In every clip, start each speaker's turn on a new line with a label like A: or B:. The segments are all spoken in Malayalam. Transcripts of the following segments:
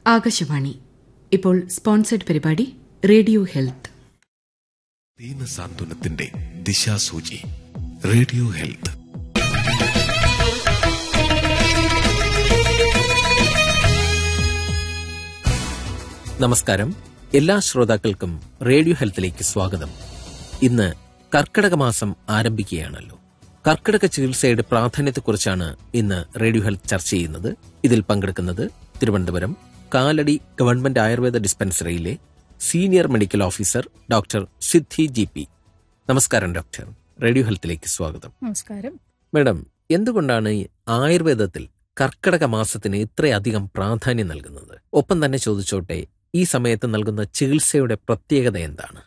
A: ആകാശവാണി ഇപ്പോൾ സ്പോൺസർഡ് പരിപാടി റേഡിയോ ഹെൽത്ത്
B: ദീനസാന്ത്വനത്തിന്റെ ദിശാസൂചി റേഡിയോ ഹെൽത്ത്
C: നമസ്കാരം എല്ലാ ശ്രോതാക്കൾക്കും റേഡിയോ ഹെൽത്തിലേക്ക് സ്വാഗതം ഇന്ന് കർക്കിടക മാസം ആരംഭിക്കുകയാണല്ലോ കർക്കിടക ചികിത്സയുടെ പ്രാധാന്യത്തെക്കുറിച്ചാണ് ഇന്ന് റേഡിയോ ഹെൽത്ത് ചർച്ച ചെയ്യുന്നത് ഇതിൽ പങ്കെടുക്കുന്നത് തിരുവനന്തപുരം കാലടി ഗവൺമെന്റ് ആയുർവേദ ഡിസ്പെൻസറിയിലെ senior medical officer doctor Siddhi G P നമസ്കാരം ഡോക്ടർ റേഡിയോ ഹെൽത്തിലേക്ക് സ്വാഗതം
D: നമസ്കാരം
C: മേഡം എന്തുകൊണ്ടാണ് ഈ ആയുർവേദത്തിൽ കർക്കിടക മാസത്തിന് ഇത്രയധികം പ്രാധാന്യം നൽകുന്നത് ഒപ്പം തന്നെ ചോദിച്ചോട്ടെ ഈ സമയത്ത് നൽകുന്ന ചികിത്സയുടെ പ്രത്യേകത എന്താണ്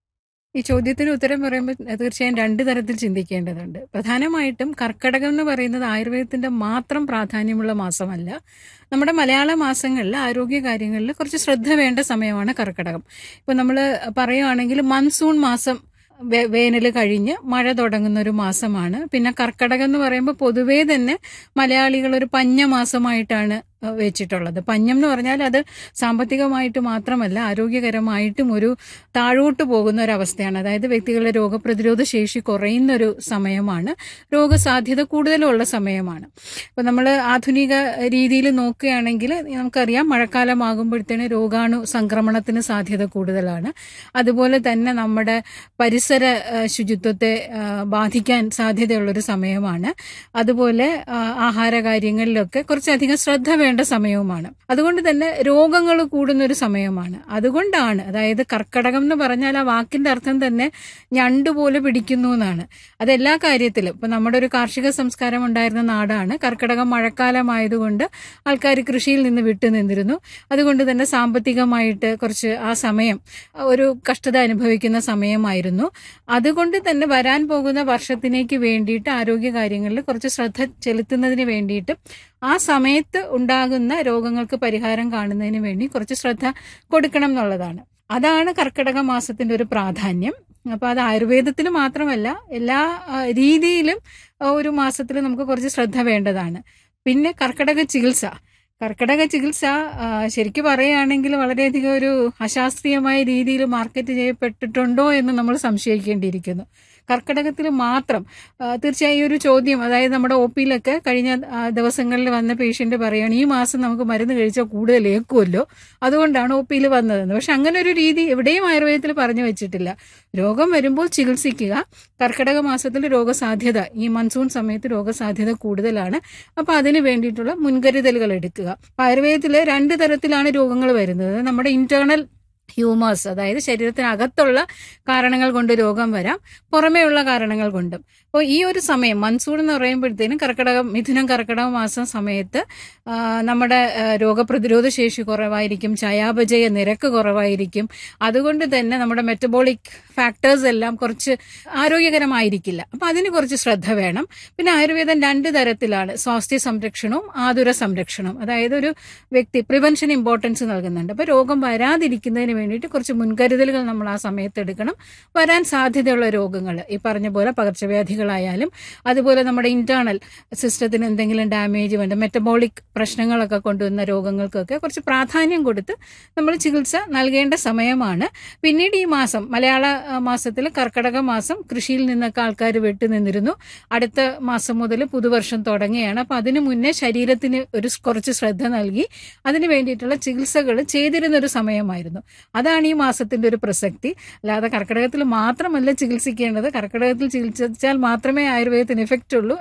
D: ഈ ചോദ്യത്തിന് ഉത്തരം പറയുമ്പോൾ തീർച്ചയായും രണ്ട് തരത്തിൽ ചിന്തിക്കേണ്ടതുണ്ട് പ്രധാനമായിട്ടും കർക്കടകം എന്ന് പറയുന്നത് ആയുർവേദത്തിന്റെ മാത്രം പ്രാധാന്യമുള്ള മാസമല്ല നമ്മുടെ മലയാള മാസങ്ങളിൽ ആരോഗ്യ കാര്യങ്ങളിൽ കുറച്ച് ശ്രദ്ധ വേണ്ട സമയമാണ് കർക്കടകം ഇപ്പൊ നമ്മൾ പറയുകയാണെങ്കിൽ മൺസൂൺ മാസം വേനൽ കഴിഞ്ഞ് മഴ തുടങ്ങുന്ന ഒരു മാസമാണ് പിന്നെ കർക്കടകം എന്ന് പറയുമ്പോൾ പൊതുവേ തന്നെ മലയാളികൾ ഒരു പഞ്ഞ മാസമായിട്ടാണ് വെച്ചിട്ടുള്ളത് പഞ്ഞം എന്ന് പറഞ്ഞാൽ അത് സാമ്പത്തികമായിട്ട് മാത്രമല്ല ആരോഗ്യകരമായിട്ടും ഒരു താഴോട്ട് പോകുന്ന ഒരു അവസ്ഥയാണ് അതായത് വ്യക്തികളുടെ രോഗപ്രതിരോധ ശേഷി കുറയുന്ന ഒരു സമയമാണ് രോഗസാധ്യത കൂടുതലുള്ള സമയമാണ് അപ്പോൾ നമ്മൾ ആധുനിക രീതിയിൽ നോക്കുകയാണെങ്കിൽ നമുക്കറിയാം മഴക്കാലമാകുമ്പോഴത്തേന് രോഗാണു സംക്രമണത്തിന് സാധ്യത കൂടുതലാണ് അതുപോലെ തന്നെ നമ്മുടെ പരിസര ശുചിത്വത്തെ ബാധിക്കാൻ സാധ്യതയുള്ളൊരു സമയമാണ് അതുപോലെ ആഹാര കാര്യങ്ങളിലൊക്കെ കുറച്ചധികം ശ്രദ്ധ വേണ്ട സമയവുമാണ് അതുകൊണ്ട് തന്നെ രോഗങ്ങൾ കൂടുന്ന ഒരു സമയമാണ് അതുകൊണ്ടാണ് അതായത് കർക്കടകം എന്ന് പറഞ്ഞാൽ ആ വാക്കിന്റെ അർത്ഥം തന്നെ ഞണ്ടുപോലെ പിടിക്കുന്നു എന്നാണ് അതെല്ലാ കാര്യത്തിലും ഇപ്പൊ നമ്മുടെ ഒരു കാർഷിക സംസ്കാരം ഉണ്ടായിരുന്ന നാടാണ് കർക്കടകം മഴക്കാലമായതുകൊണ്ട് ആൾക്കാർ കൃഷിയിൽ നിന്ന് വിട്ടു നിന്നിരുന്നു അതുകൊണ്ട് തന്നെ സാമ്പത്തികമായിട്ട് കുറച്ച് ആ സമയം ഒരു കഷ്ടത അനുഭവിക്കുന്ന സമയമായിരുന്നു അതുകൊണ്ട് തന്നെ വരാൻ പോകുന്ന വർഷത്തിലേക്ക് വേണ്ടിയിട്ട് ആരോഗ്യ കാര്യങ്ങളിൽ കുറച്ച് ശ്രദ്ധ ചെലുത്തുന്നതിന് വേണ്ടിയിട്ട് ആ സമയത്ത് ഉണ്ടാകുന്ന രോഗങ്ങൾക്ക് പരിഹാരം കാണുന്നതിന് വേണ്ടി കുറച്ച് ശ്രദ്ധ കൊടുക്കണം എന്നുള്ളതാണ് അതാണ് കർക്കിടക മാസത്തിന്റെ ഒരു പ്രാധാന്യം അപ്പൊ അത് ആയുർവേദത്തിൽ മാത്രമല്ല എല്ലാ രീതിയിലും ഒരു മാസത്തിൽ നമുക്ക് കുറച്ച് ശ്രദ്ധ വേണ്ടതാണ് പിന്നെ കർക്കിടക ചികിത്സ കർക്കിടക ചികിത്സ ശരിക്കും പറയുകയാണെങ്കിൽ വളരെയധികം ഒരു അശാസ്ത്രീയമായ രീതിയിൽ മാർക്കറ്റ് ചെയ്യപ്പെട്ടിട്ടുണ്ടോ എന്ന് നമ്മൾ സംശയിക്കേണ്ടിയിരിക്കുന്നു കർക്കിടകത്തിൽ മാത്രം തീർച്ചയായും ഒരു ചോദ്യം അതായത് നമ്മുടെ ഒ പിയിലൊക്കെ കഴിഞ്ഞ ദിവസങ്ങളിൽ വന്ന പേഷ്യന്റ് പറയുകയാണ് ഈ മാസം നമുക്ക് മരുന്ന് കഴിച്ചാൽ കൂടുതൽ ഏക്കുമല്ലോ അതുകൊണ്ടാണ് ഒ പിയിൽ വന്നതെന്ന് പക്ഷെ അങ്ങനെ ഒരു രീതി എവിടെയും ആയുർവേദത്തിൽ പറഞ്ഞു വെച്ചിട്ടില്ല രോഗം വരുമ്പോൾ ചികിത്സിക്കുക കർക്കിടക മാസത്തിൽ രോഗസാധ്യത ഈ മൺസൂൺ സമയത്ത് രോഗസാധ്യത കൂടുതലാണ് അപ്പോൾ അതിന് വേണ്ടിയിട്ടുള്ള മുൻകരുതലുകൾ എടുക്കുക ആയുർവേദത്തിൽ രണ്ട് തരത്തിലാണ് രോഗങ്ങൾ വരുന്നത് നമ്മുടെ ഇന്റേണൽ ഹ്യൂമേഴ്സ് അതായത് ശരീരത്തിനകത്തുള്ള കാരണങ്ങൾ കൊണ്ട് രോഗം വരാം പുറമേയുള്ള കാരണങ്ങൾ കൊണ്ടും അപ്പോൾ ഈ ഒരു സമയം മൺസൂൺ എന്ന് പറയുമ്പോഴത്തേനും കർക്കിടകം മിഥുനം കർക്കിടക മാസം സമയത്ത് നമ്മുടെ രോഗപ്രതിരോധ ശേഷി കുറവായിരിക്കും ചയാപചയ നിരക്ക് കുറവായിരിക്കും അതുകൊണ്ട് തന്നെ നമ്മുടെ മെറ്റബോളിക് ഫാക്ടേഴ്സ് എല്ലാം കുറച്ച് ആരോഗ്യകരമായിരിക്കില്ല അപ്പം അതിന് കുറച്ച് ശ്രദ്ധ വേണം പിന്നെ ആയുർവേദം രണ്ട് തരത്തിലാണ് സ്വാസ്ഥ്യ സംരക്ഷണവും ആതുര സംരക്ഷണവും അതായത് ഒരു വ്യക്തി പ്രിവെൻഷൻ ഇമ്പോർട്ടൻസ് നൽകുന്നുണ്ട് അപ്പോൾ രോഗം വരാതിരിക്കുന്നതിന് വേണ്ടിയിട്ട് കുറച്ച് മുൻകരുതലുകൾ നമ്മൾ ആ സമയത്ത് എടുക്കണം വരാൻ സാധ്യതയുള്ള രോഗങ്ങൾ ഈ പറഞ്ഞ പോലെ പകർച്ചവ്യാധികളായാലും അതുപോലെ നമ്മുടെ ഇന്റേണൽ സിസ്റ്റത്തിന് എന്തെങ്കിലും ഡാമേജ് വേണ്ട മെറ്റബോളിക് പ്രശ്നങ്ങളൊക്കെ കൊണ്ടുവന്ന രോഗങ്ങൾക്കൊക്കെ കുറച്ച് പ്രാധാന്യം കൊടുത്ത് നമ്മൾ ചികിത്സ നൽകേണ്ട സമയമാണ് പിന്നീട് ഈ മാസം മലയാള മാസത്തിൽ കർക്കടക മാസം കൃഷിയിൽ നിന്നൊക്കെ ആൾക്കാർ വിട്ടു നിന്നിരുന്നു അടുത്ത മാസം മുതൽ പുതുവർഷം തുടങ്ങുകയാണ് അപ്പൊ അതിനു മുന്നേ ശരീരത്തിന് ഒരു കുറച്ച് ശ്രദ്ധ നൽകി അതിന് വേണ്ടിയിട്ടുള്ള ചികിത്സകൾ ചെയ്തിരുന്ന ഒരു സമയമായിരുന്നു അതാണ് ഈ മാസത്തിന്റെ ഒരു പ്രസക്തി അല്ലാതെ കർക്കിടകത്തിൽ മാത്രമല്ല ചികിത്സിക്കേണ്ടത് കർക്കിടകത്തിൽ ചികിത്സിച്ചാൽ മാത്രമേ ആയുർവേദത്തിന് ഇഫക്റ്റ് ഉള്ളൂ